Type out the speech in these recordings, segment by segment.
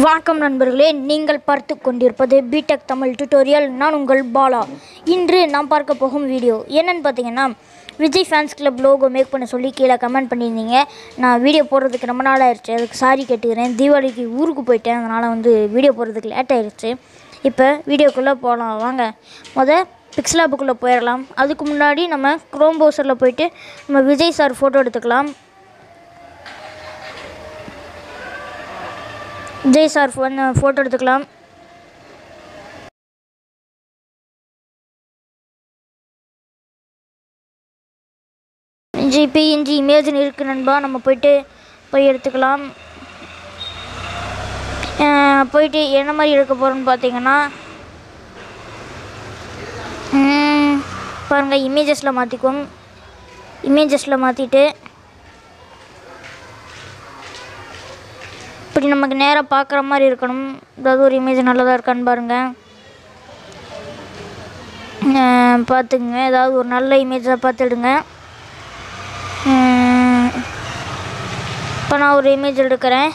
வணக்கம் நண்பர்களே நீங்கள் பார்த்து கொண்டிருப்பது பிடெக் தமிழ் டுட்டோரியல் நான் உங்கள் பாலா இன்று நாம் பார்க்க போகும் வீடியோ என்னன்னு பார்த்தீங்கன்னா Vijay fans club logo make பண்ண சொல்லி கீழே கமெண்ட் பண்ணியிருந்தீங்க நான் வீடியோ போடுறதுக்கு ரொம்ப நாள் ஆயிடுச்சு அதுக்கு சாரி கேட்டுக்கிறேன் தீபாவளிக்கு ஊருக்கு போயிட்டேன் அதனால் வந்து வீடியோ போடுறதுக்கு லேட் ஆயிடுச்சு இப்போ வீடியோக்குள்ளே போகலாம் வாங்க முத பிக்ஸ்லாபுக்குள்ளே போயிடலாம் அதுக்கு முன்னாடி நம்ம க்ரோம் பவுசரில் போயிட்டு நம்ம விஜய் சார் ஃபோட்டோ எடுத்துக்கலாம் விஜய் சார் ஃபோன் ஃபோட்டோ எடுத்துக்கலாம் ஜிபிஎன்ஜி இமேஜின் இருக்கு நண்பா நம்ம போயிட்டு போய் எடுத்துக்கலாம் அஹ் போயிட்டு என்ன மாதிரி எடுக்க போகிறோம்னு பார்த்தீங்கன்னா ம், பாருங்க இமேஜஸில் மாற்றிக்குவோம் இமேஜஸில் மாற்றிட்டு இப்படி நமக்கு நேராக பார்க்குற மாதிரி இருக்கணும் ஏதாவது ஒரு இமேஜ் நல்லதாக இருக்கான்னு பாருங்கள் பார்த்துக்குங்க ஏதாவது ஒரு நல்ல இமேஜாக பார்த்துடுங்க இப்போ நான் ஒரு இமேஜ் எடுக்கிறேன்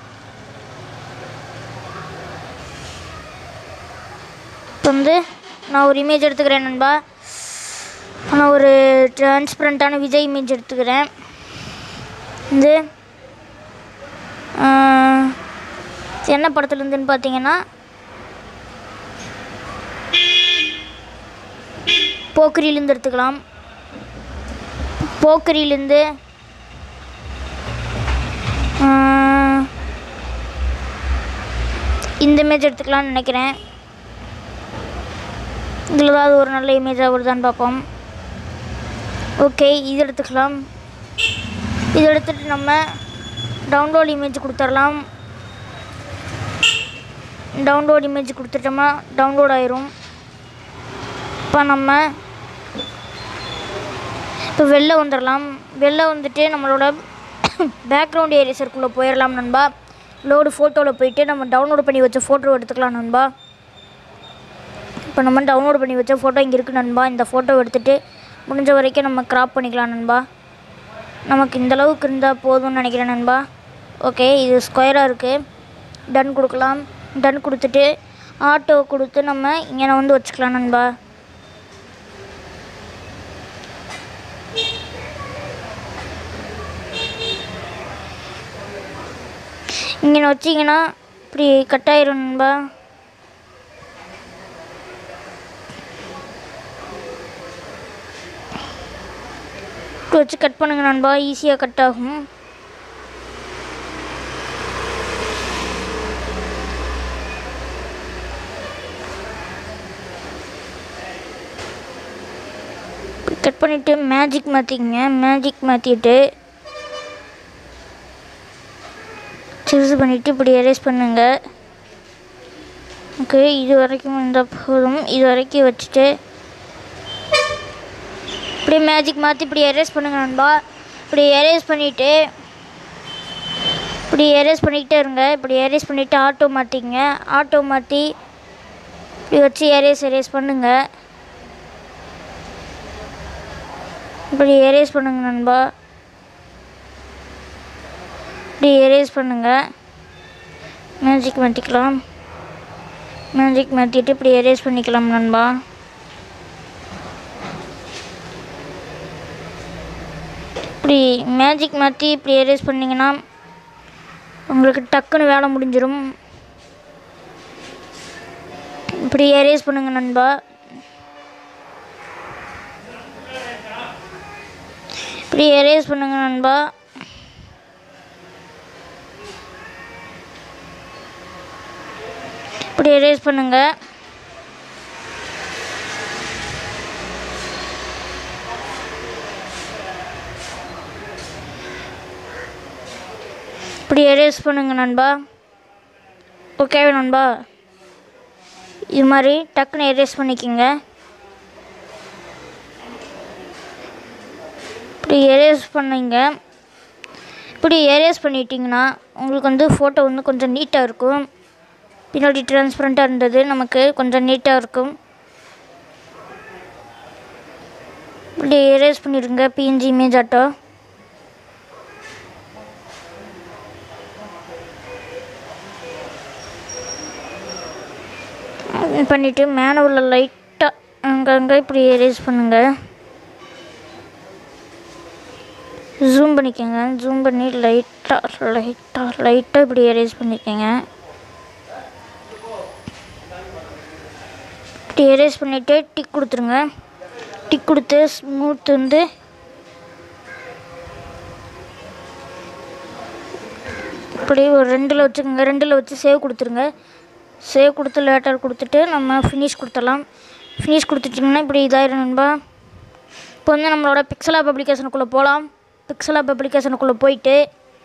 இப்போ வந்து நான் ஒரு இமேஜ் எடுத்துக்கிறேன் நண்பா இப்போ நான் ஒரு டிரான்ஸ்பரண்ட்டான விஜய் இமேஜ் எடுத்துக்கிறேன் இது ஆஹ், என்ன படத்துலேருந்துன்னு பார்த்தீங்கன்னா போக்கிரியிலேருந்து எடுத்துக்கலாம் போக்கிரியிலேருந்து ஆஹ், இந்த இமேஜ் எடுத்துக்கலாம்னு நினைக்கிறேன் இதில் ஏதாவது ஒரு நல்ல இமேஜாக வருதான்னு பார்ப்போம் ஓகே இது எடுத்துக்கலாம் இது எடுத்துட்டு நம்ம டவுன்லோட் இமேஜ் கொடுத்துடலாம் டவுன்லோட் இமேஜ் கொடுத்துட்டோம்னா டவுன்லோட் ஆயிரும் இப்போ நம்ம இப்போ வெளில வந்துடலாம் வெளில வந்துட்டு நம்மளோட பேக்ரவுண்ட் ஏரியாசருக்குள்ளே போயிடலாம் நண்பா லோடு ஃபோட்டோவில் போயிட்டு நம்ம டவுன்லோட் பண்ணி வச்ச ஃபோட்டோ எடுத்துக்கலாம் நண்பா இப்போ நம்ம டவுன்லோட் பண்ணி வச்ச ஃபோட்டோ இங்கே இருக்குது நண்பா இந்த ஃபோட்டோ எடுத்துகிட்டு முடிஞ்ச வரைக்கும் நம்ம க்ராப் பண்ணிக்கலாம் நண்பா நமக்கு இந்த அளவுக்கு இருந்தால் போதும்னு நினைக்கிறேன் நண்பா ஓகே இது ஸ்கொயராக இருக்குது டன் கொடுக்கலாம் டன் கொடுத்துட்டு ஆட்டோ கொடுத்து நம்ம இங்கே வந்து வச்சுக்கலாம் நண்பா இங்கே வச்சிங்கன்னா இப்படி கட் ஆயிரும் நண்பா இப்படி வச்சு கட் பண்ணுங்க நண்பா ஈஸியாக கட் ஆகும் கட் பண்ணிவிட்டு மேஜிக் மாற்றிக்கங்க மேஜிக் மாற்றிட்டு சிறுசு பண்ணிவிட்டு இப்படி எரேஸ் பண்ணுங்க ஓகே இது வரைக்கும் இருந்தால் போதும் இது வரைக்கும் வச்சுட்டு இப்படி மேஜிக் மாற்றி இப்படி எரேஸ் பண்ணுங்க நண்பா இப்படி எரேஸ் பண்ணிவிட்டு இப்படி எரேஸ் பண்ணிக்கிட்டே இருங்க இப்படி எரேஸ் பண்ணிவிட்டு ஆட்டோ மாற்றிங்க ஆட்டோ மாற்றி இப்படி வச்சு எரேஸ் எரேஸ் பண்ணுங்க இப்படி எரேஸ் பண்ணுங்க நண்பா இப்படி எரேஸ் பண்ணுங்க மேஜிக் மாற்றிக்கலாம் மேஜிக் மாற்றிட்டு இப்படி எரேஸ் பண்ணிக்கலாம் நண்பா இப்படி மேஜிக் மாற்றி இப்படி எரேஸ் பண்ணிங்கன்னா உங்களுக்கு டக்குன்னு வேலை முடிஞ்சிடும் இப்படி எரேஸ் பண்ணுங்க நண்பா இப்படி எரேஸ் பண்ணுங்க நண்பா இப்படி எரேஸ் பண்ணுங்க இப்படி எரேஸ் பண்ணுங்க நண்பா ஓகேவா நண்பா இது மாதிரி டக்குன்னு எரேஸ் பண்ணிக்கோங்க இப்படி எரேஸ் பண்ணீங்க இப்படி எரேஸ் பண்ணிட்டீங்கன்னா உங்களுக்கு வந்து ஃபோட்டோ வந்து கொஞ்சம் நீட்டாக இருக்கும் பின்னாடி டிரான்ஸ்பரண்ட்டாக இருந்தது நமக்கு கொஞ்சம் நீட்டாக இருக்கும் இப்படி எரேஸ் பண்ணிடுங்க பிஎன்ஜி இமேஜ் ஆட்டோ பண்ணிவிட்டு மேனுவலில் லைட்டாக அங்கங்கே இப்படி எரேஸ் பண்ணுங்கள் ஜூம் பண்ணிக்கோங்க ஜூம் பண்ணி லைட்டாக லைட்டாக லைட்டாக இப்படி எரேஸ் பண்ணிக்கோங்க இப்படி எரேஸ் பண்ணிவிட்டு டிக் கொடுத்துருங்க டிக் கொடுத்து ஸ்மூத் வந்து இப்படி ஒரு ரெண்டில் வச்சுக்கோங்க ரெண்டில் வச்சு சேவ் கொடுத்துருங்க சேவ் கொடுத்து லேட்டர் கொடுத்துட்டு நம்ம ஃபினிஷ் கொடுத்துடலாம் ஃபினிஷ் கொடுத்துட்டிங்கன்னா இப்படி இதாயிரும் நண்பா இப்போ வந்து நம்மளோட பிக்சல் ஆப் அப்ளிகேஷனுக்குள்ளே போகலாம் பிக்சல் ஆப் அப்ளிகேஷனுக்குள்ளே போயிட்டு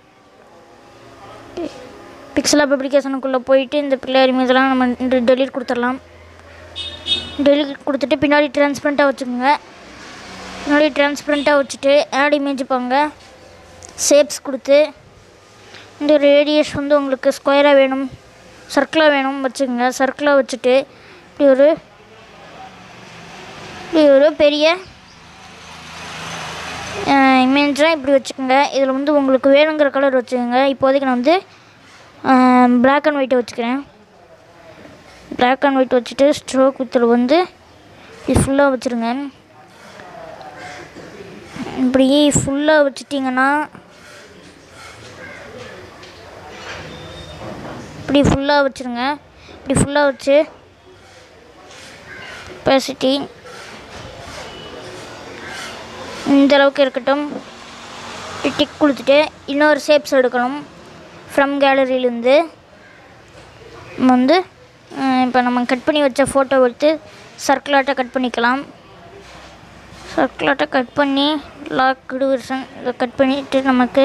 பிக்சல் ஆப் அப்ளிகேஷனுக்குள்ளே போயிட்டு இந்த பிள்ளையார் இமேஜெலாம் நம்ம டெலீட் கொடுத்துடலாம் டெலிட் கொடுத்துட்டு பின்னாடி டிரான்ஸ்பரண்ட்டாக வச்சுக்கோங்க பின்னாடி டிரான்ஸ்பரண்ட்டாக வச்சுட்டு ஆட் இமேஜ் பாங்க ஷேப்ஸ் கொடுத்து இந்த ரேடியஸ் வந்து உங்களுக்கு ஸ்கொயராக வேணும் சர்க்கிளாக வேணும் வச்சுக்கோங்க சர்க்கிளாக வச்சுட்டு இப்படி ஒரு இப்படி ஒரு பெரிய இமேஜாக இப்படி வச்சுக்கோங்க இதில் வந்து உங்களுக்கு வேணுங்கிற கலர் வச்சுக்கோங்க இப்போதைக்கு நான் வந்து பிளாக் அண்ட் ஒயிட்டை வச்சுக்கிறேன் பிளாக் அண்ட் ஒயிட் வச்சுட்டு ஸ்ட்ரோக் வித்தில் வந்து இது ஃபுல்லாக வச்சுருங்க இப்படி ஃபுல்லாக வச்சுட்டிங்கன்னா இப்படி ஃபுல்லாக வச்சுருங்க இப்படி ஃபுல்லாக வச்சு பேசிட்டி இந்த அளவுக்கு இருக்கட்டும் டிக் கொடுத்துட்டு இன்னொரு ஷேப்ஸ் எடுக்கணும் ஃப்ரம் கேலரியிலேருந்து நம்ம வந்து இப்போ நம்ம கட் பண்ணி வச்ச ஃபோட்டோ எடுத்து சர்க்கிளாட்டை கட் பண்ணிக்கலாம் சர்க்கிளாட்டை கட் பண்ணி லாக்டு வெர்ஷன் இதை கட் பண்ணிட்டு நமக்கு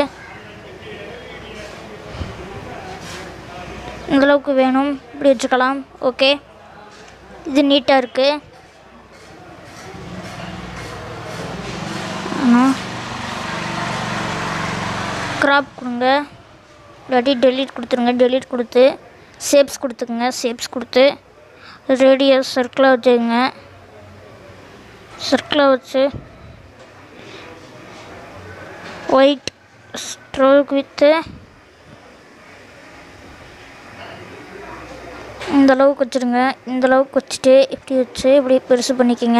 இந்த அளவுக்கு வேணும் இப்படி வச்சுக்கலாம் ஓகே இது நீட்டாக இருக்குது க்ராப் கொடுங்க இல்லாட்டி டெலீட் கொடுத்துருங்க டெலீட் கொடுத்து ஷேப்ஸ் கொடுத்துக்குங்க ஷேப்ஸ் கொடுத்து ரேடியஸ் சர்க்கிளாக வச்சுக்கோங்க சர்க்கிளாக வச்சு ஒயிட் ஸ்ட்ரோக் வித்து இந்த அளவுக்கு வச்சுருங்க இந்த அளவுக்கு வச்சுட்டு இப்படி வச்சு இப்படி பெருசு பண்ணிக்கோங்க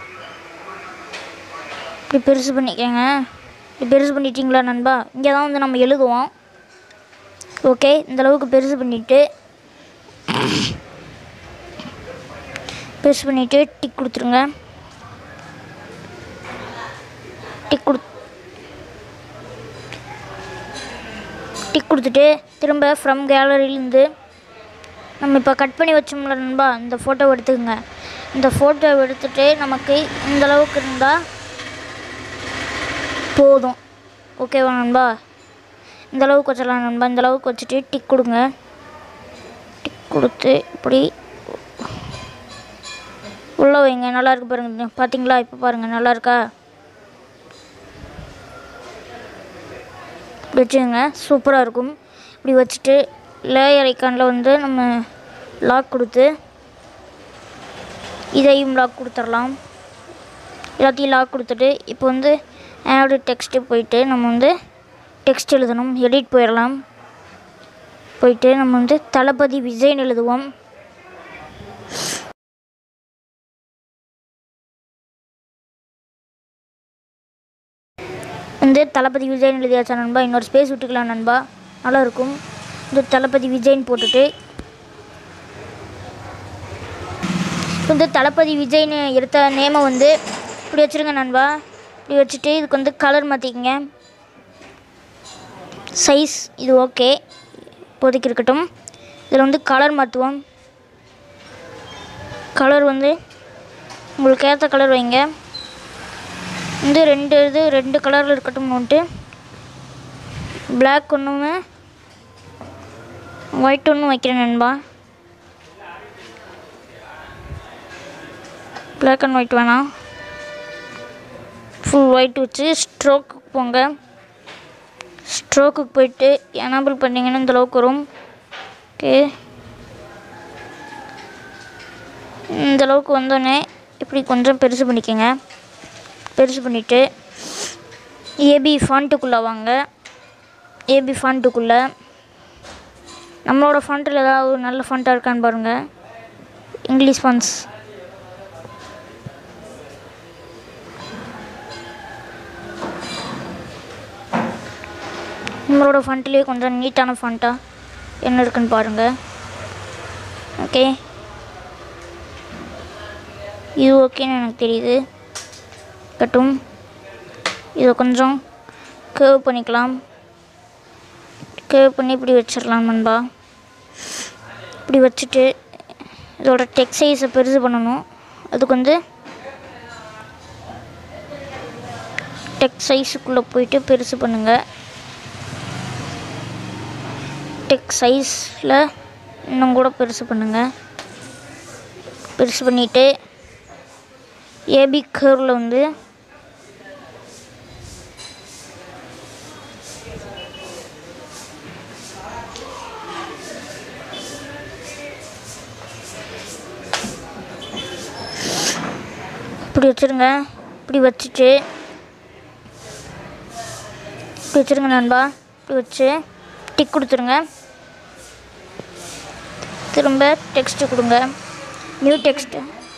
இப்படி பெருசு பண்ணிக்கோங்க இப்படி பெருசு பண்ணிட்டீங்களா நண்பா இங்கே தான் வந்து நம்ம எழுதுவோம் ஓகே இந்த அளவுக்கு பெருசு பண்ணிவிட்டு பெருசு பண்ணிவிட்டு டிக் கொடுத்துருங்க டிக் கொடு டிக் கொடுத்துட்டு திரும்ப ஃப்ரம் கேலரியிலேருந்து நம்ம இப்போ கட் பண்ணி வச்சோம்ல நண்பா இந்த ஃபோட்டோ எடுத்துக்கோங்க இந்த ஃபோட்டோ எடுத்துகிட்டு நமக்கு இந்த அளவுக்கு இருந்தால் போதும் ஓகேவா நண்பா இந்த அளவுக்கு வச்சிடலாம் நண்பா இந்த அளவுக்கு வச்சுட்டு டிக் கொடுங்க டிக் கொடுத்து இப்படி உள்ளே வைங்க நல்லா இருக்கு பாருங்க பார்த்தீங்களா இப்போ பாருங்கள் நல்லா இருக்கா இப்படி வச்சுக்கோங்க சூப்பராக இருக்கும் இப்படி வச்சுட்டு லேயர் ஐக்கானில் வந்து நம்ம லாக் கொடுத்து இதையும் லாக் கொடுத்துடலாம் எல்லாத்தையும் லாக் கொடுத்துட்டு இப்போ வந்து ஆடு டெக்ஸ்ட்டு போயிட்டு நம்ம வந்து டெக்ஸ்ட் எழுதணும் எடிட் போயிடலாம் போயிட்டு நம்ம வந்து தளபதி விஜய்னு எழுதுவோம் வந்து தளபதி விஜய்னு எழுதியாச்சா நண்பா இன்னொரு ஸ்பேஸ் விட்டுக்கலாம் நண்பா நல்லா இருக்கும் இந்த தளபதி விஜய்னு போட்டுட்டு வந்து தளபதி விஜய்னு எடுத்த நேமை வந்து இப்படி வச்சுருங்க நண்பா இப்படி வச்சுட்டு இதுக்கு வந்து கலர் மாற்றிக்கங்க சைஸ் இது ஓகே இப்போதைக்கு இருக்கட்டும் இதில் வந்து கலர் மாற்றுவோம் கலர் வந்து உங்களுக்கு ஏற்ற கலர் வைங்க வந்து ரெண்டு இது ரெண்டு கலரில் இருக்கட்டும்னுட்டு பிளாக் ஒன்றுமே ஒயிட் ஒன்றும் வைக்கிறேன் நண்பா பிளாக் அண்ட் ஒயிட் வேணாம் ஃபுல் ஒயிட் வச்சு ஸ்ட்ரோக்கு போங்க ஸ்ட்ரோக்குக்கு போயிட்டு எனபிள் பண்ணிங்கன்னா இந்த அளவுக்கு வரும் ஓகே இந்த அளவுக்கு வந்தோடனே இப்படி கொஞ்சம் பெருசு பண்ணிக்கோங்க பெருசு பண்ணிவிட்டு ஏபி ஃபாண்ட்டுக்குள்ளே வாங்க ஏபி ஃபாண்ட்டுக்குள்ளே நம்மளோட ஃபாண்ட்டில் ஏதாவது ஒரு நல்ல ஃபாண்ட்டாக இருக்கான்னு பாருங்கள் இங்கிலீஷ் ஃபண்ட்ஸ் நம்மளோட ஃபண்ட்லேயே கொஞ்சம் நீட்டான ஃபண்ட்டாக என்ன இருக்குன்னு பாருங்கள் ஓகே இது ஓகேன்னு எனக்கு தெரியுது கட்டும் இதை கொஞ்சம் கேர்வ் பண்ணிக்கலாம் கேர்வ் பண்ணி இப்படி வச்சிடலாம் நண்பா இப்படி வச்சுட்டு இதோட டெக் சைஸை பெருசு பண்ணணும் அதுக்கு வந்து டெக் சைஸுக்குள்ளே போயிட்டு பெருசு பண்ணுங்கள் டெக் சைஸில் இன்னும் கூட பெருசு பண்ணுங்கள் பெருசு பண்ணிவிட்டு ஏபி கர்வில் வந்து இப்படி வச்சுருங்க இப்படி வச்சுட்டு இப்படி வச்சுருங்க நண்பா இப்படி வச்சு டிக் கொடுத்துருங்க திரும்ப டெக்ஸ்ட்டு கொடுங்க நியூ டெக்ஸ்ட்டு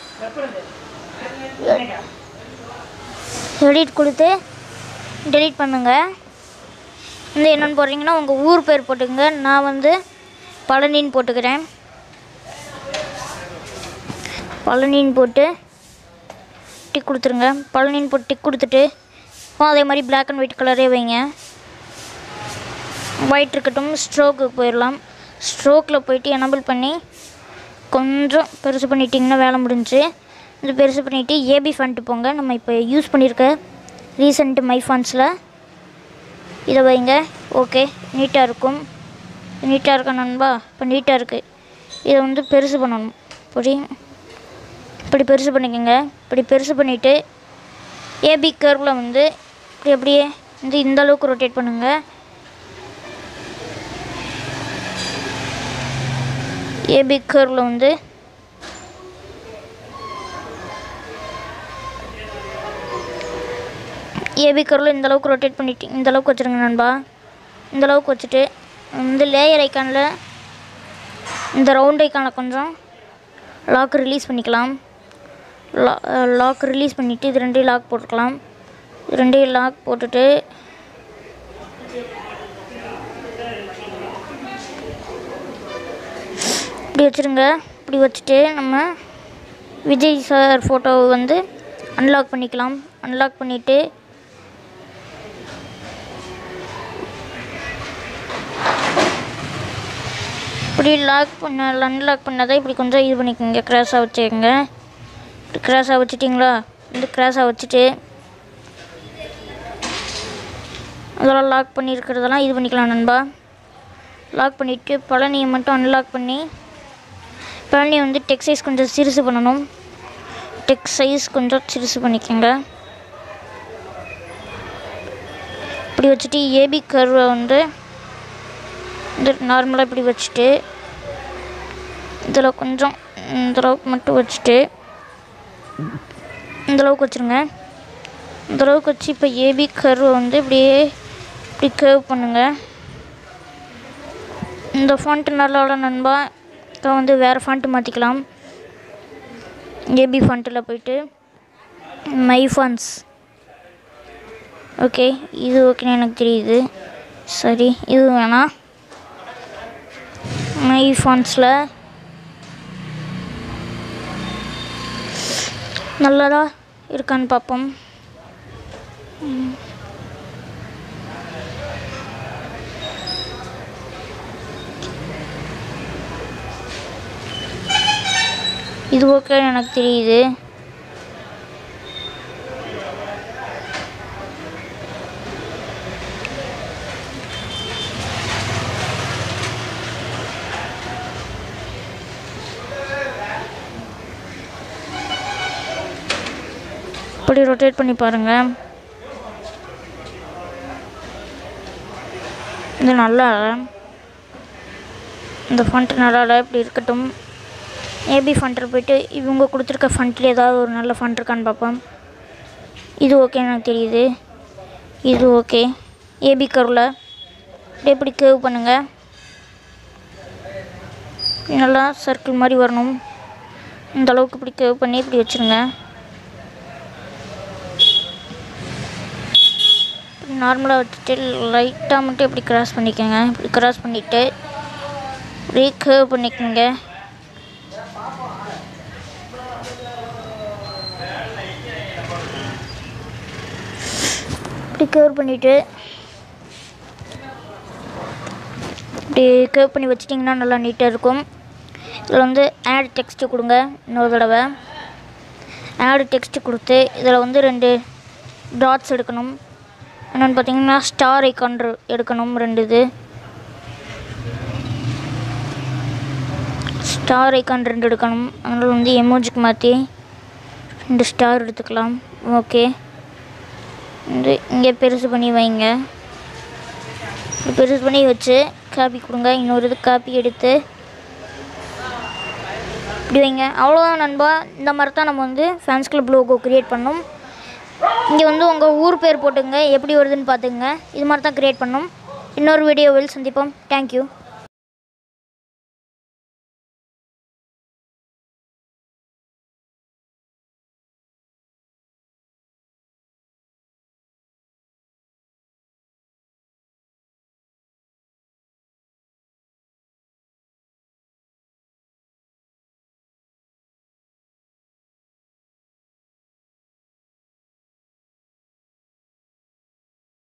எடிட் கொடுத்து டெலீட் பண்ணுங்கள் வந்து என்னென்னு போடுறீங்கன்னா உங்கள் ஊர் பேர் போட்டுக்கங்க நான் வந்து பழனின்னு போட்டுக்கிறேன் பழனின்னு போட்டு டிக் கொடுத்துருங்க பழனின்னு போட்டு டிக் கொடுத்துட்டு இப்போ அதே மாதிரி Black அண்ட் ஒயிட் கலரே வைங்க ஒயிட் இருக்கட்டும் ஸ்ட்ரோக்கு போயிடலாம் ஸ்ட்ரோக்கில் போயிட்டு எனபிள் பண்ணி கொஞ்சம் பெருசு பண்ணிட்டிங்கன்னா வேலை முடிஞ்சுச்சு இது பெருசு பண்ணிவிட்டு ஏபி ஃபண்ட்டு போங்க நம்ம இப்போ யூஸ் பண்ணியிருக்க ரீசெண்ட் மை ஃபண்ட்ஸில் இதை வைங்க ஓகே நீட்டாக இருக்கும் நீட்டாக இருக்கா நண்பா இப்போ நீட்டாக இருக்குது இதை வந்து பெருசு பண்ணணும் இப்படி இப்படி பெருசு பண்ணிக்கோங்க இப்படி பெருசு பண்ணிவிட்டு ஏபி கர்வில் வந்து இப்படி அப்படியே வந்து இந்த அளவுக்கு ரொட்டேட் பண்ணுங்கள் ஏபி கர்வில் வந்து ஏபி கர்வில் இந்த அளவுக்கு ரொட்டேட் பண்ணிட்டு இந்த அளவுக்கு வச்சுருங்க நண்பா இந்த அளவுக்கு வச்சுட்டு இந்த லேயர் ஐக்கானில் இந்த ரவுண்ட் ஐக்கானில் கொஞ்சம் லாக் ரிலீஸ் பண்ணிக்கலாம் லா லாக் ரிலீஸ் பண்ணிவிட்டு இது ரெண்டையும் லாக் போட்டுக்கலாம் இது ரெண்டையும் லாக் போட்டுட்டு இப்படி வச்சுருங்க இப்படி வச்சுட்டு நம்ம விஜய் சார் ஃபோட்டோவை வந்து அன்லாக் பண்ணிக்கலாம் அன்லாக் பண்ணிவிட்டு இப்படி லாக் பண்ண அன்லாக் பண்ணதை இப்படி கொஞ்சம் இது பண்ணிக்கோங்க க்ராஸாக வச்சுக்கோங்க இப்படி க்ராஸாக வச்சுட்டிங்களா இந்த க்ராஸாக வச்சுட்டு அதெல்லாம் லாக் பண்ணியிருக்கிறதெல்லாம் இது பண்ணிக்கலாம் நண்பா லாக் பண்ணிவிட்டு பழனியை மட்டும் அன்லாக் பண்ணி பழனி வந்து டெக் சைஸ் கொஞ்சம் சிறுசு பண்ணணும் டெக் சைஸ் கொஞ்சம் சிறுசு பண்ணிக்கோங்க இப்படி வச்சுட்டு ஏபி கர்வை வந்து இந்த நார்மலாக இப்படி வச்சுட்டு இதில் கொஞ்சம் இந்த அளவுக்கு மட்டும் வச்சுட்டு இந்த அளவுக்கு வச்சுருங்க இந்த அளவுக்கு வச்சு இப்போ ஏபி கர்வை வந்து இப்படியே இப்படி கர்வ் பண்ணுங்கள் இந்த ஃபாண்ட்டு நல்லா இல்லை நண்பா இப்போ வந்து வேறு ஃபாண்ட்டு மாற்றிக்கலாம் ஏபி ஃபாண்ட்டில் போயிட்டு மை ஃபான்ஸ் ஓகே இது ஓகேன்னு எனக்கு தெரியுது சரி இது வேணாம் மை ஃபான்ஸில் நல்லதா இருக்கான்னு பார்ப்போம் ம். இது ஓகே எனக்கு தெரியுது இப்படி ரொட்டேட் பண்ணி பாருங்கள் இது நல்லா இல்ல. இந்த ஃபண்ட் நல்லா இல்லை இப்படி இருக்கட்டும் ஏபி ஃபண்டில் போயிட்டு இவங்க கொடுத்துருக்க ஃபண்ட்ல ஏதாவது ஒரு நல்ல ஃபண்ட் இருக்கான்னு பார்ப்போம் இது ஓகே எனக்கு தெரியுது இது ஓகே ஏபி கருவில் அப்படியே இப்படி கேவ் பண்ணுங்கள் நல்லா சர்க்கிள் மாதிரி வரணும் இந்த அளவுக்கு இப்படி கேவ் பண்ணி இப்படி வச்சுருங்க நார்மலாக வச்சுட்டு லைட்டாக மட்டும் இப்படி கிராஸ் பண்ணிக்கோங்க இப்படி கிராஸ் பண்ணிவிட்டு இப்படி கேவ் பண்ணிக்கோங்க இப்படி கேவ் பண்ணிவிட்டு இப்படி கேவ் பண்ணி வச்சிட்டிங்கன்னா நல்லா நீட்டாக இருக்கும் இதில் வந்து ஆட் டெக்ஸ்ட்டு கொடுங்க இன்னொரு தடவை ஆட் டெக்ஸ்ட்டு கொடுத்து இதில் வந்து ரெண்டு டாட்ஸ் எடுக்கணும் என்னென்னு பார்த்தீங்கன்னா ஸ்டார் ஐக்கான் எடுக்கணும் ரெண்டு இது ஸ்டார் ஐக்கான் ரெண்டு எடுக்கணும் அதனால் வந்து எமோஜிக்கு மாற்றி ரெண்டு ஸ்டார் எடுத்துக்கலாம் ஓகே வந்து இங்கே பெருசு பண்ணி வைங்க இப்படி பெருசு பண்ணி வச்சு காப்பி கொடுங்க இன்னொரு இது காப்பி எடுத்து இப்படி வைங்க அவ்வளோதான் நண்பா இந்த மாதிரி தான் நம்ம வந்து ஃபேன்ஸ் கிளப் லோகோ க்ரியேட் பண்ணோம் இங்கே வந்து உங்கள் ஊர் பேர் போட்டுங்க எப்படி வருதுன்னு பார்த்துங்க இது மாதிரி தான் க்ரியேட் பண்ணோம் இன்னொரு வீடியோவில் சந்திப்போம் தேங்க்யூ